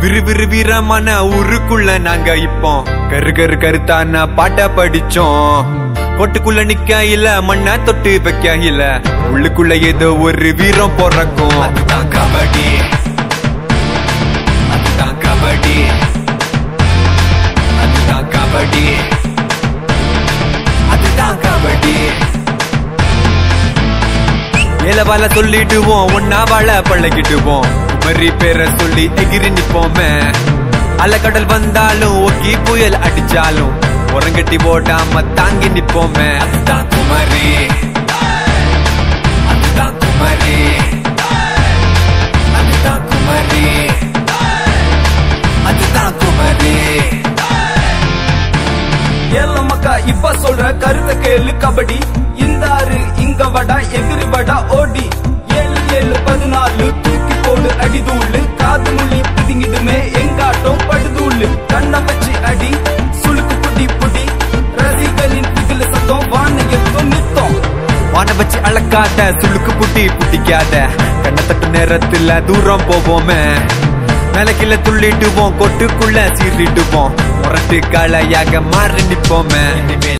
விறுவிறு வீரமான ஊருக்குள்ள நாங்க இப்போ கரு கரு கருத்தான பாட்ட படிச்சோம் கொட்டுக்குள்ள நிக்க இல்ல மண்ண தொட்டு வைக்க இல்ல உள்ளுக்குள்ள ஏதோ ஒரு வீரம் பிறக்கும் அதுதான் கபடி அதுதான் கபடி அதுதான் கபடி அதுதான் கபடி ஏல வாழ சொல்லிடுவோம் ஒன்னா வாழ பழகிடுவோம் குமரி பேரை சொல்லி எகிரி நிப்போமே அலக்கடல் வந்தாலும் ஒக்கி புயல் அடிச்சாலும் உரங்கட்டி போடாம தாங்கி நிப்போமே அதுதான் குமரி அதுதான் குமரி அதுதான் குமரி அதுதான் குமரி ஏல மக்கா இப்ப சொல்ற கருத்த கேளு கபடி இந்த ஆறு இங்க வடா எகிரி வடா ஓடி ஏழு ஏழு பதினாலு தூக்கி போடு அடிதூளு காது மொழி பிதுங்கிடுமே எங்காட்டம் படுதூளு கண்ண வச்சு அடி சுளுக்கு புடி புடி ரசிகளின் பிகில சத்தம் வானையத்தும் நித்தம் வான வச்சு அளக்காத சுளுக்கு புட்டி புட்டிக்காத கண்ண தட்டு நேரத்துல தூரம் போவோமே மேல கீழே துள்ளிடுவோம் கொட்டுக்குள்ள சீறிடுவோம் முரட்டு காளையாக மாறி நிப்போமே இனிமேல்